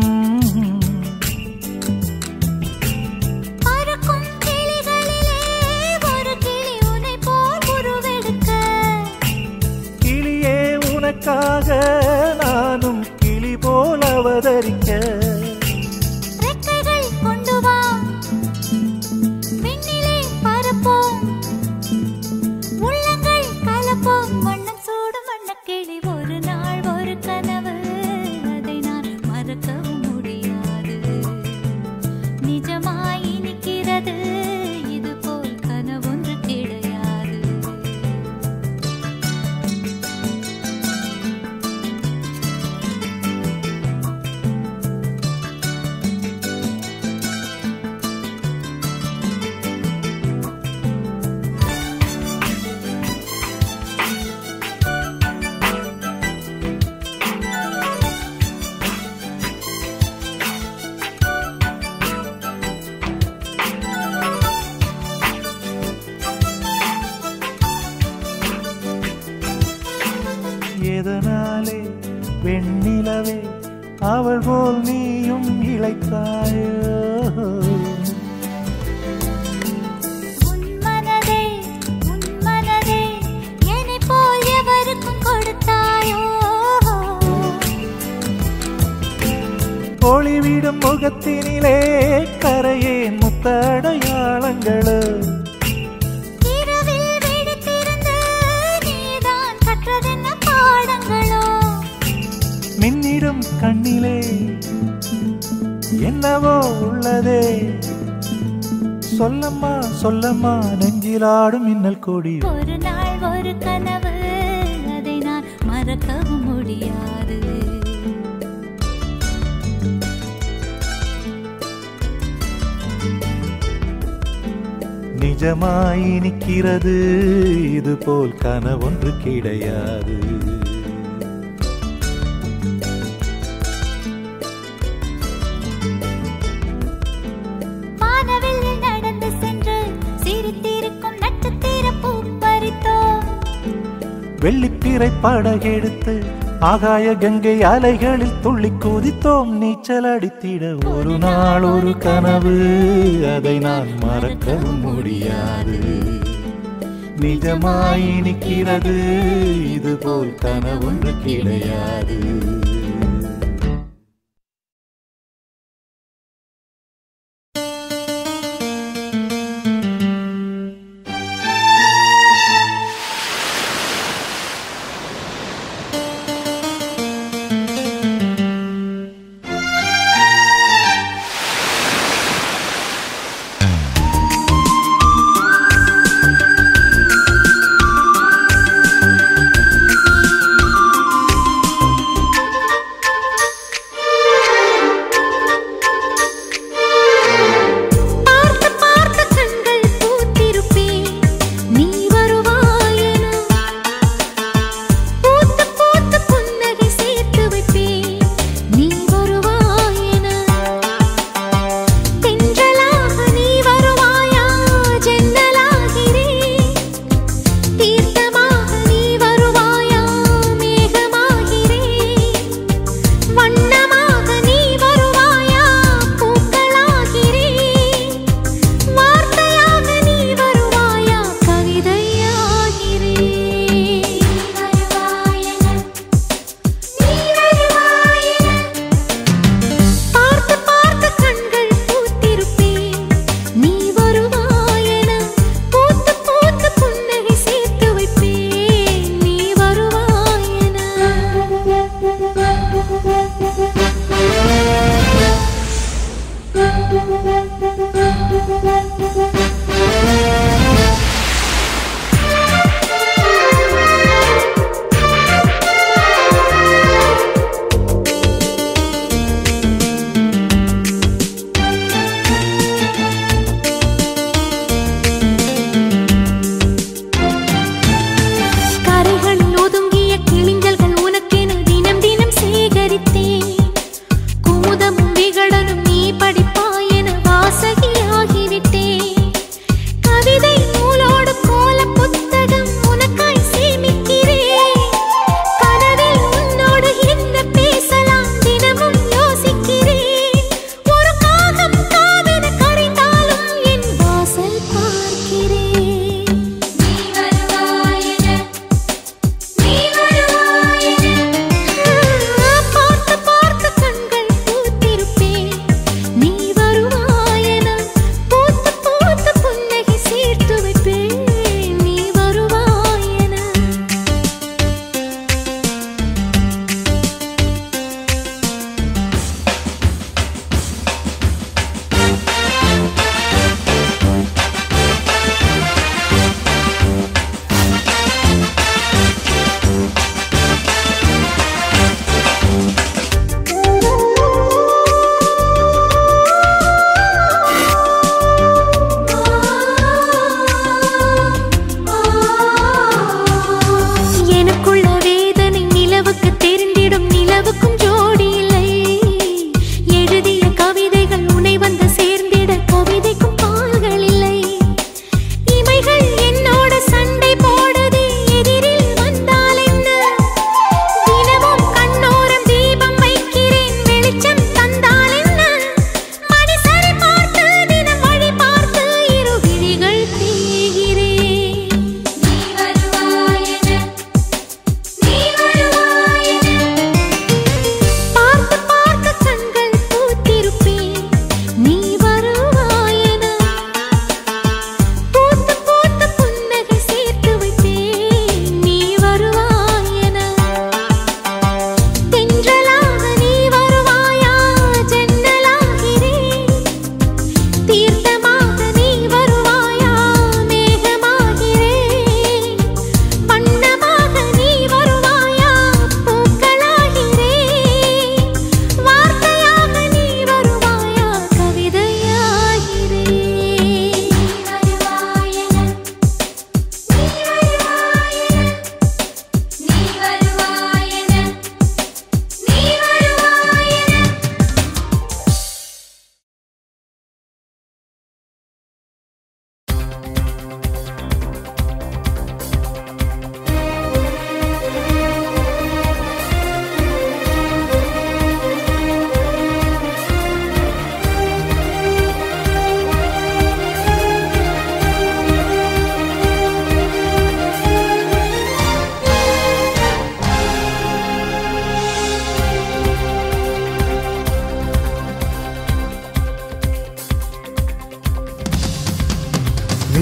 பறக்கும் கிளிகளிலே ஒரு கிளி உனை போல் உருவெடுக்க கிளியே உனக்காக நானும் கிளி போல் அவதரிக்க ரெக்கைகள் கொண்டு வா விண்ணிலே பறப்போம் உள்ளங்கள் கலப்போம் வண்ணம் சூடும் வண்ணக்கிளி ஒரு நாள் ஒரு கனவு அதை நான் மறக்கவும் முடியாது நிஜமாய் நிற்கிறது இது போல் கனவொன்று கிடையாது எதனாலே வெண்ணிலவே அவள் போல் நீயும் இழைத்தாயோ உன் மனதே உன் மனதே என்னைப் போல் எவருக்கும் கொடுத்தாயோ ஒளிவிடும் முகத்தினிலே கரையேன் முத்தடையாளங்களோ இரவில் விழித்திருந்து நீதான் கற்றதென்ன பாடங்களோ மின்னிடும் கண்ணிலே என்னவோ உள்ளதே சொல்லம்மா சொல்லம்மா நெஞ்சிலாடும் மின்னல் கொடி ஒரு நாள் ஒரு கனவு அதை நான் மறக்கவும் முடியாது நிஜமாய் நிற்கிறது இது போல் கனவொன்று கிடையாது வானவெளியில் நடந்து சென்று சிரித்திருக்கும் நட்சத்திர பூ பறித்தோம் வெள்ளிப்பிறை படகெடுத்து ஆகாய கங்கை அலைகளில் துள்ளி குதித்தோம் நீச்சல் அடித்திட ஒரு நாள் ஒரு கனவு அதை நான் மறக்கவும் முடியாது நிஜமாய் நிற்கிறது இது போல் கனவொன்று கிடையாது ஆ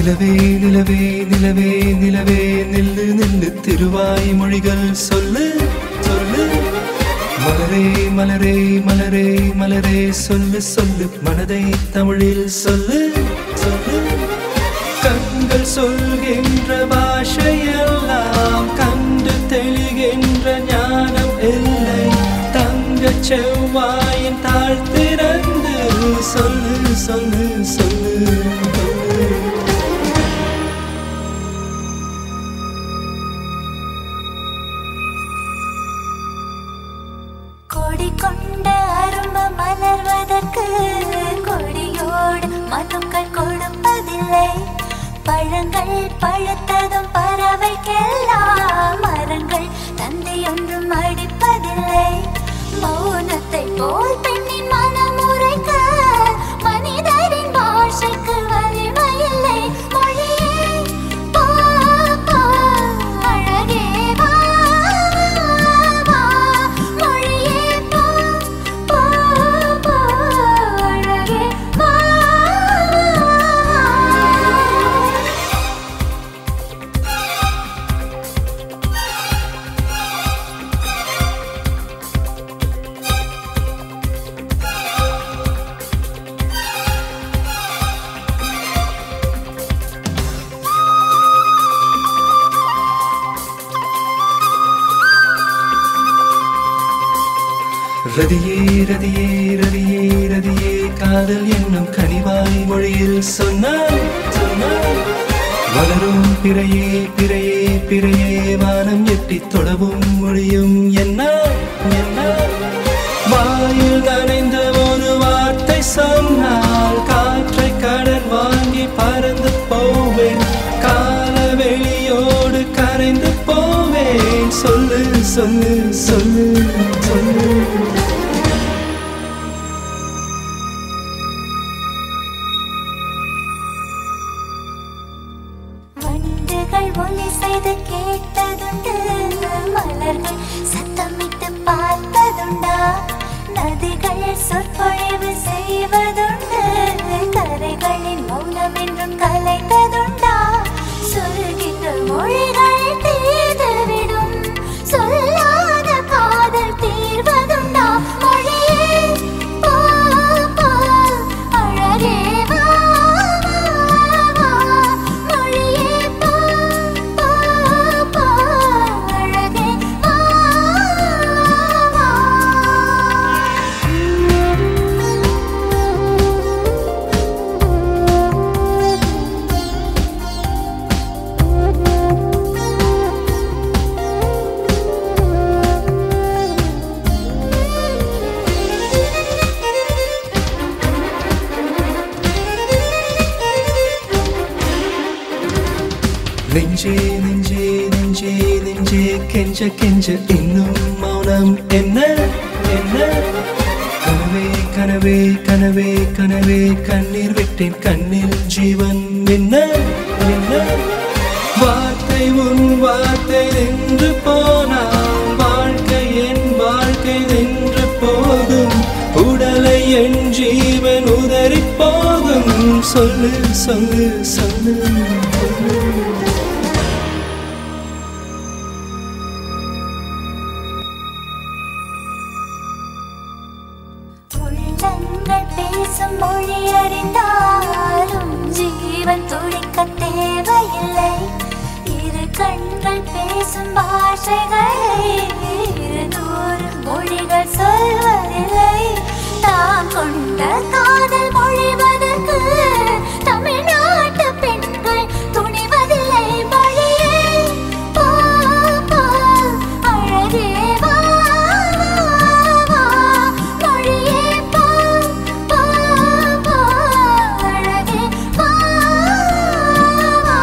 நிலவே நிலவே நிலவே நிலவே நில்லு நில்லு திருவாய் மொழிகள் சொல்லு சொல்லு மலரே மலரே மலரே மலரே சொல்லு சொல்லு மனதை தமிழில் சொல்லு சொல்லு கண்கள் சொல்கின்ற பாஷையெல்லாம் கண்டு தெளிகின்ற ஞானம் இல்லை தங்க செவ்வாயின் தாழ்த்திறந்து சொல்லு சொல்லு சொல்லு சொல்லு கொடி கொண்ட அரும்பு மலர்வதற்கு கொடியோடு மனுக்கள் கொடுப்பதில்லை பழங்கள் பழுத்ததும் பறவைக்கெல்லாம் மரங்கள் தந்தை ஒன்றும் அடிப்பதில்லை மௌனத்தை போல் பெண்ணின் மனம் உரைக்க மனிதரின் பாஷைக்கு வலிமையில்லை மொழியே போ, போ, அழகே வா, வா, மொழியே போ, போ, போ, அழகே வா, வா. ரதியே ரதியே ரதியே ரதியே காதல் என்னும் கனிவாய் மொழியில் சொன்னாய் சொன்னாய் வளரும் பிறையே பிறையே பிறையே வானம் எட்டி தொடவும் மொழியும் என்ன என்ன வாயில் நனைந்த ஒரு வார்த்தை சொன்னால் காற்றை கடன் வாங்கி பறந்து போவேன் காலவெளியோடு கரைந்து போவேன் சொல்லு சொல்லு சொல்லு சொல்லு வண்டுகள் ஒலி செய்து கேட்டதுண்டு மலர்கள் சத்தமிட்டு பார்த்ததுண்டா நதிகள் சொற்பொழிவு செய்வதுண்டு கரைகளின் மௌனம் என்றும் கலைந்ததுண்டா சொல்கின்ற மொழிகள் தீர்ந்துவிடும் சொல்லாத காதல் தீர்வதுண்டா மொழியே போ, போ, அழகே வா, வா, மொழியே போ, போ, போ, அழகே வா, வா. நெஞ்சே நெஞ்சே நெஞ்சே நெஞ்சே கெஞ்ச கெஞ்ச இன்னும் மௌனம் என்ன என்ன கனவே கனவே கனவே கனவே கண்ணீர் விட்டேன் கண்ணில் ஜீவன் என்ன என்ன வார்த்தை உன் வார்த்தை நின்று போனால் வாழ்க்கை என் வாழ்க்கை நின்று போகும் உடலை என் ஜீவன் உதறி போகும் சொல்லு சொல்லு சொல்லு சொல்லு உள்ளங்கள் பேசும் மொழி அறிந்தாலும் ஜீவன் துடிக்க தேவையில்லை இரு கண்கள் பேசும் பாஷைகளை இருநூறு மொழிகள் சொல்வதில்லை தாம் கொண்ட காதல் மொழிவதற்கு தமிழ்நாட்டு பெண்கள் துணிவதில்லை மொழியே போ, போ, அழகே வா, வா, மொழியே போ, போ, போ, அழகே வா, வா.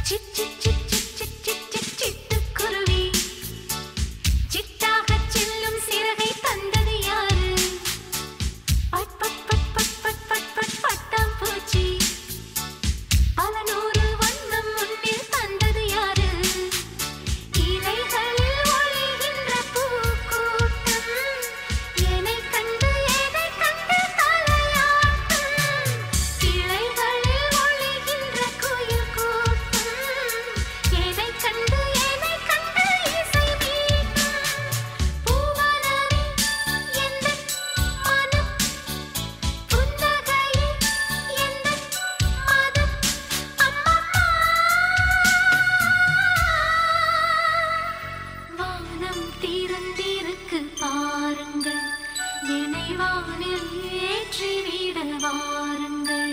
சிட் சிட் சிட் சிட் சிட் சிட் சிட் சிட்டுக்குருவி சிட்டாகச் செல்லும் சிறகை தந்தது யாரு பட் பட் பட் பட் பட் பட் பட் பட்டாம்பூச்சி பல நூறு வண்ணம் முன்னில் தந்தது யாரு இலைகளில் ஒளிகின்ற பூக்கூட்டம் என்னைக் கண்டு எதைக் கண்டு தலையாட்டும் இலைகளில் ஒளிகின்ற குயில் கூட்டம் என்னைக் கண்டு எதைக் கண்டு இசை மீட்டும் பூவனமே எந்தன் மனம் புன்னகையே எந்தன் மதம் வானம் திறந்திருக்கு பாருங்கள் என்னை வானில் ஏற்றிவிட வாருங்கள்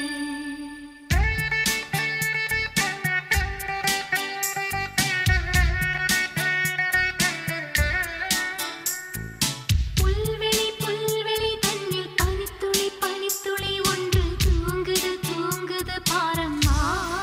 புல்வெளி புல்வெளி தன்னில் பனித்துளி பனித்துளி ஒன்று தூங்குது தூங்குது பாரம்மா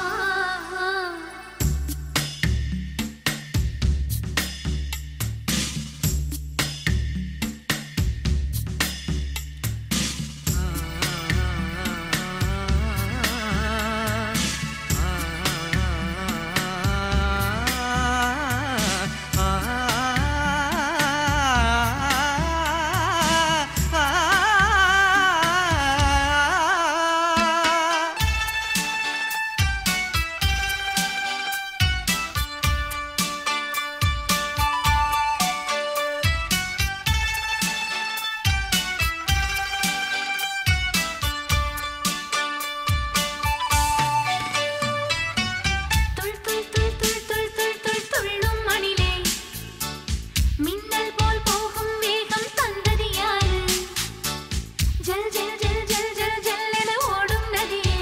துள் துள் துள் துள் துள் துள் துள் துள்ளும் மணிலே மின்னல் போல் போகும் வேகம் தந்தது யாரு ஜல் ஜல் ஜல் ஜல் ஜல் ஜல் என ஓடும் நதியே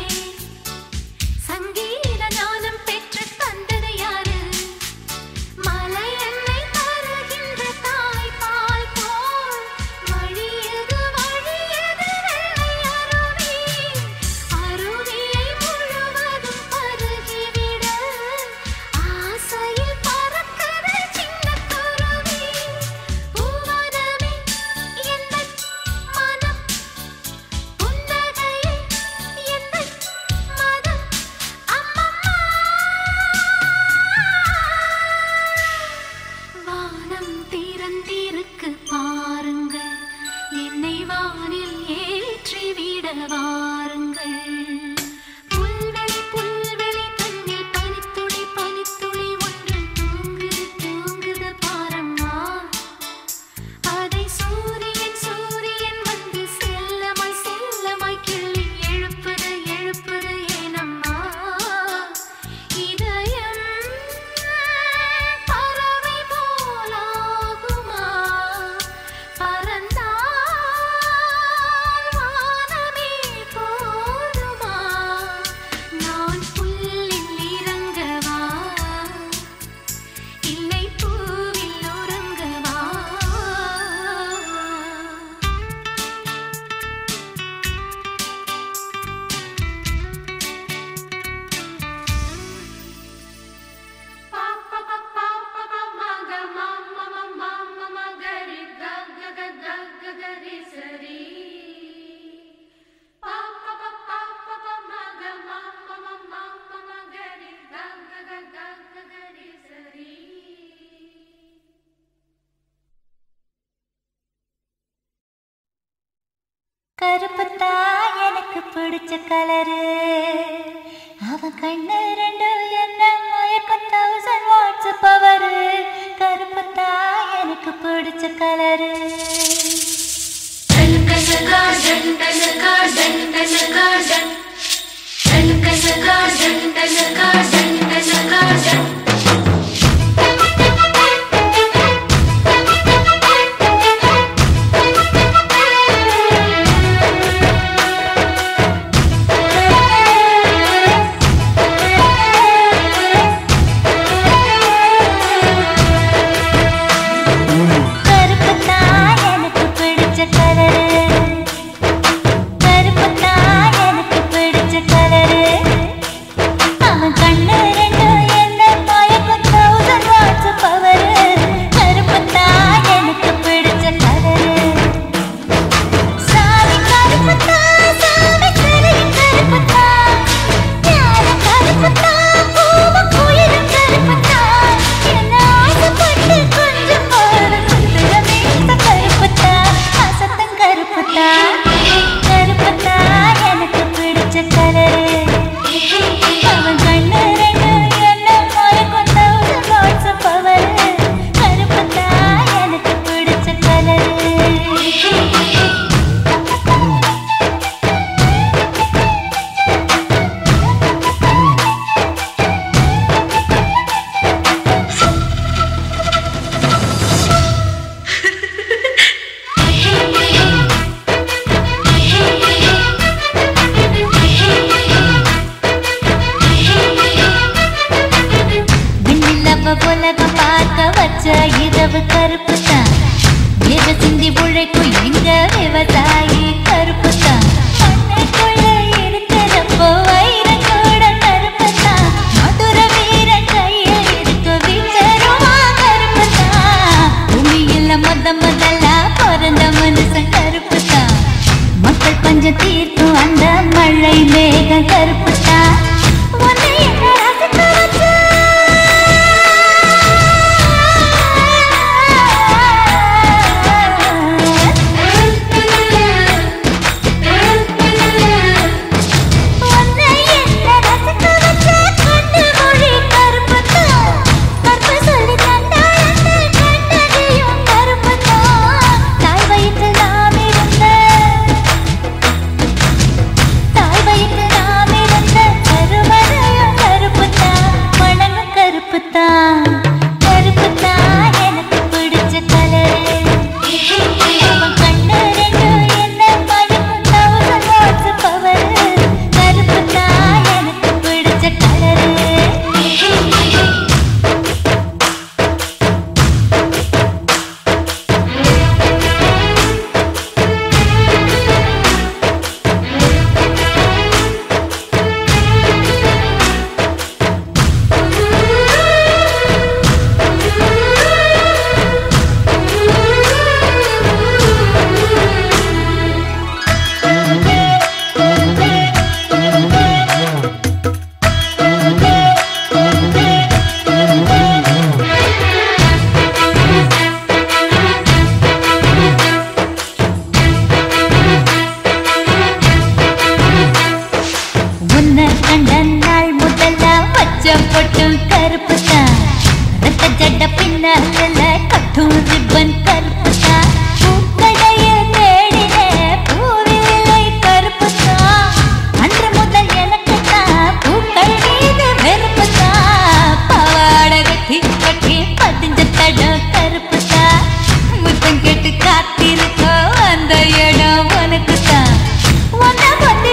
சங்கீத ஞானம் பெற்று தந்தது யாரு மலை எண்ணெய் தருகின்ற தாய்ப்பால் போல் வழியது வழியது வெள்ளை அருவி அருவியை முழுவதும் பருகிவிட ஆசையில் பறக்குது சின்னக் குருவி பூவனமே எந்தன் மனம் புன்னகையே எந்தன் மதம் வானம் திறந்திருக்கு பாருங்கள் என்னை வானில் ஏற்றிவிட வாருங்கள் புல்வெளி புல்வெளி தன்னில் பனித்துளி பனித்துளி ஒன்று தூங்குது தூங்குது பாரம்மா அதை சூரியன் சூரியன் வந்து செல்லமாய் செல்லமாய் கிள்ளி எழுப்புது எழுப்புது ஏனம்மா இதயம் பறவை போலாகுமா பறந்தால் வானமே போதுமா நான் புல்லில் இறங்கவா இல்லை பூவில் உறங்கவா கருப்புத்தா எனக்கு பிடிச்ச கலரு அவன் கண்ணு ரெண்டு என்ன மயக்கம் தௌசண்ட் வாட்ஸ் பவரு கருப்புத்தா எனக்கு பிடிச்ச கலரு கருப்புத்தா எனக்கு பிடிச்ச கலரு கருப்புத்தா எனக்கு கலரு அவன் கண்ணு ரெண்டு என்ன மயக்கும் thousand watts power. கருப்புத்தான் எனக்கு பிடிச்ச கலரு விண்ணிலவ உலகம் பார்க்க வச்ச இரவு கருப்பு தான் எத சிந்தி உழைக்கும் எங்க விவசாயி கருப்பு தான் மண்ணுக்குள்ள இருக்கிறப்போ வைரம் கூட கருப்பு தான் மதுர வீரன் கையில் இருக்க வீச்சருவா கருப்பு தான் பூமியில முத முதல்ல பிறந்த மனுஷன் கருப்பு தான் மக்கள் பஞ்சம் தீர்க்கும் அந்த மழை மேக கருப்பு தான் உன்னை என்ன ரசிக்க வச்ச உன்னை என்ன ரசிக்க வச்ச கண்ணு மொழி கருப்புத்தான் கற்பு சொல்லி தந்தாளத்தை கண்டதையும் கருப்புத்தான் தாய் வயிற்றில் நாம் இருந்த தாய் வயிற்றில் நாம் இருந்த கருவறையும் கருப்புத்தான் மணங்கும் கருப்புத்தான் கருப்புத்தான் எனக்கு பிடிச்ச கலரு அவன் கண்ணு ரெண்டு என்ன மயக்கும் thousand watts power. கருப்புத்தான் எனக்கு பிடிச்ச கலரு உன்னை கண்ட நாள் முதல்ல வச்ச பொட்டும் கருப்பு தான் ரத்த ஜட பின்னால கட்டும் ரிப்பன் கருப்பு தான் பூக்கடையில் தேடின பூவிலை கருப்பு தான் அன்று முதல் எனக்கு தான் பூக்கள் மீது வெறுப்பு தான் பாவாடை கட்டி கட்டி பதிஞ்ச தடம் கருப்பு தான் முத்தம் கேட்டு காத்திருக்கோ அந்த இடம் உனக்கு தான் உன்னை பத்தி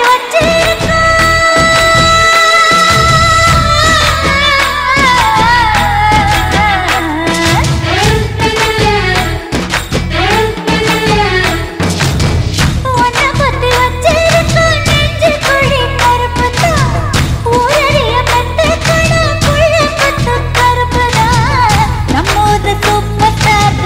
உன்னை பத்தி வச்சிருக்கோம் நெஞ்சு குழி கருப்புதான் ஊரறிய கத்துக்கணும் புள்ள கத்து கருப்புதான் நம்ம ஊரு சூப்பர் ஸ்டார்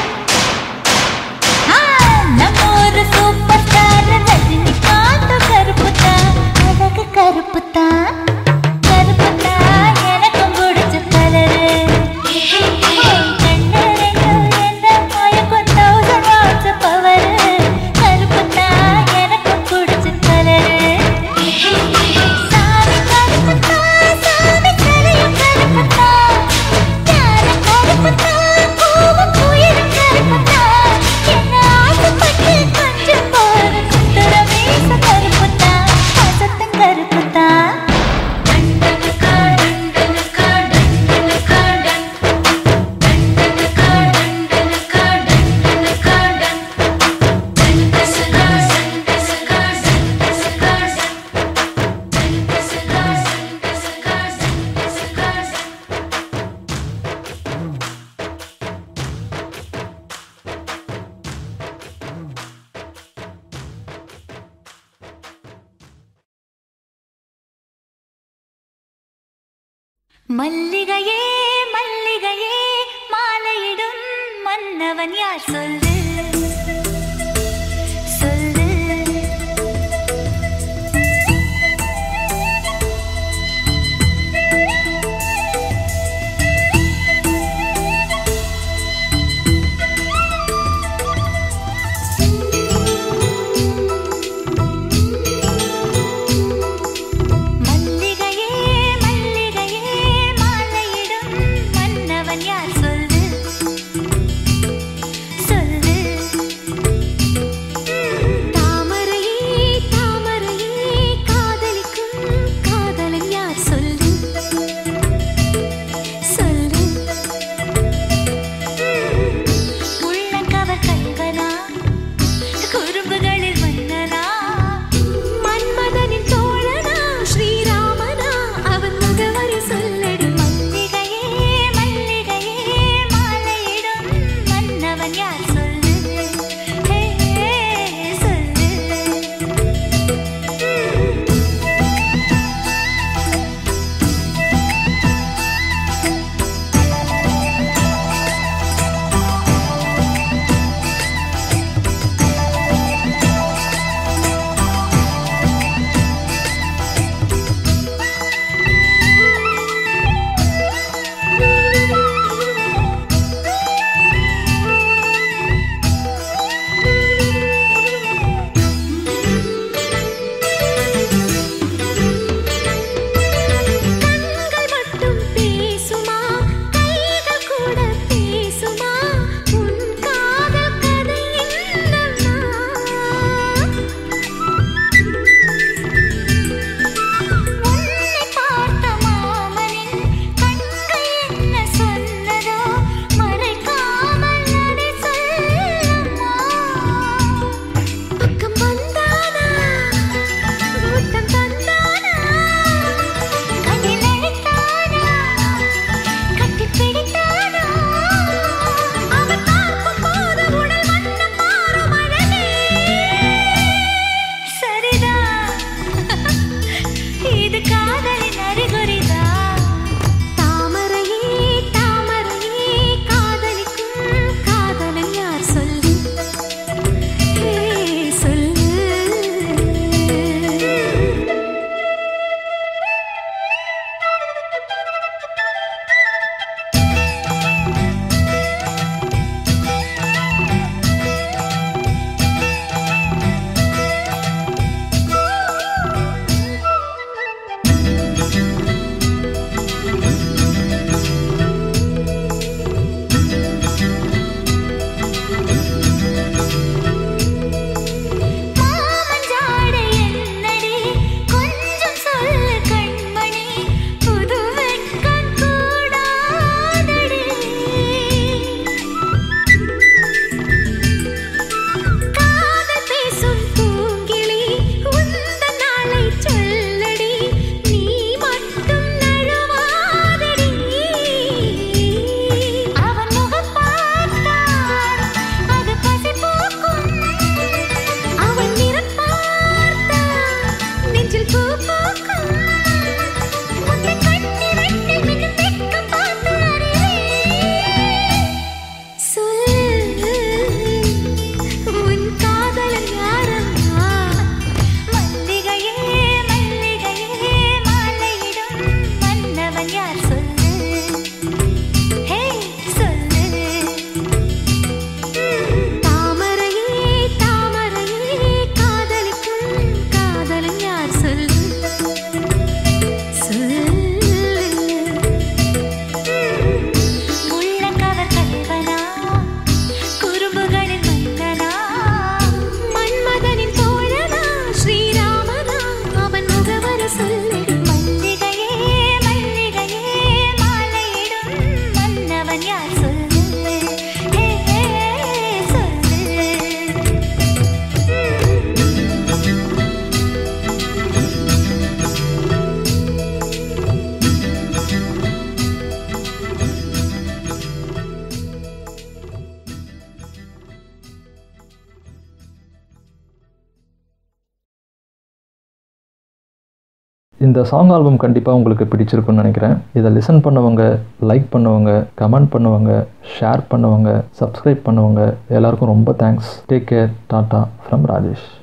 நம்மூரு சூப்பர் ஸ்டார் ரஜினிகாந்த் கருப்புதான் அழகு கருப்புதான் கருப்புதான் எனக்கும் பிடிச்ச கலரு கண்ணு ரெண்டும் என்ன மயக்கும் thousand watts power. கருப்புதான் எனக்கும் பிடிச்ச கலரு சாமி கருப்புதான் சாமி சிலையும் கருப்புதான் ஞானம் கருப்புதான் பூவும் குயிலும் கருப்புதான் என்ன ஆசைப்பட்டு கொஞ்சம் போற சுந்தர மீச கருப்புதான் அசத்தம் கருப்புதான் மல்லிகையே மல்லிகையே மாலையிடும் மன்னவன் யார் சொல்லு சொல்லு பூ பூக்கும் உன்னை கண்ணி ரெண்டு மின்னும் வெட்கம் பார்த்து அறிவேன் சொல்லு உன் காதலன் யாரம்மா மல்லிகையே மல்லிகையே மாலையிடும் மன்னவன் யார் சொல்லு ஹே சொல்லு தாமரையே தாமரையே காதலிக்கும் காதலன் யார் சொல்லு சொல்லு உள்ளங்கவர் கல்வனா குறும்புகளின் மன்னனா மன்மதனின் தோழனா ஸ்ரீராமனா அவன் முகவர சொல்லிடு மல்லிகையே மல்லிகையே மாலையிடும் மன்னவன் யார் சொல்லு ஹே, ஹே, சொல்லு இந்த சாங் ஆல்பம் கண்டிப்பாக உங்களுக்கு பிடிச்சிருக்குன்னு நினைக்கிறேன் இதை லிசன் பண்ணவங்க லைக் பண்ணவங்க கமெண்ட் பண்ணவங்க ஷேர் பண்ணவங்க சப்ஸ்கிரைப் பண்ணவங்க எல்லாருக்கும் ரொம்ப thanks take care tata from Rajesh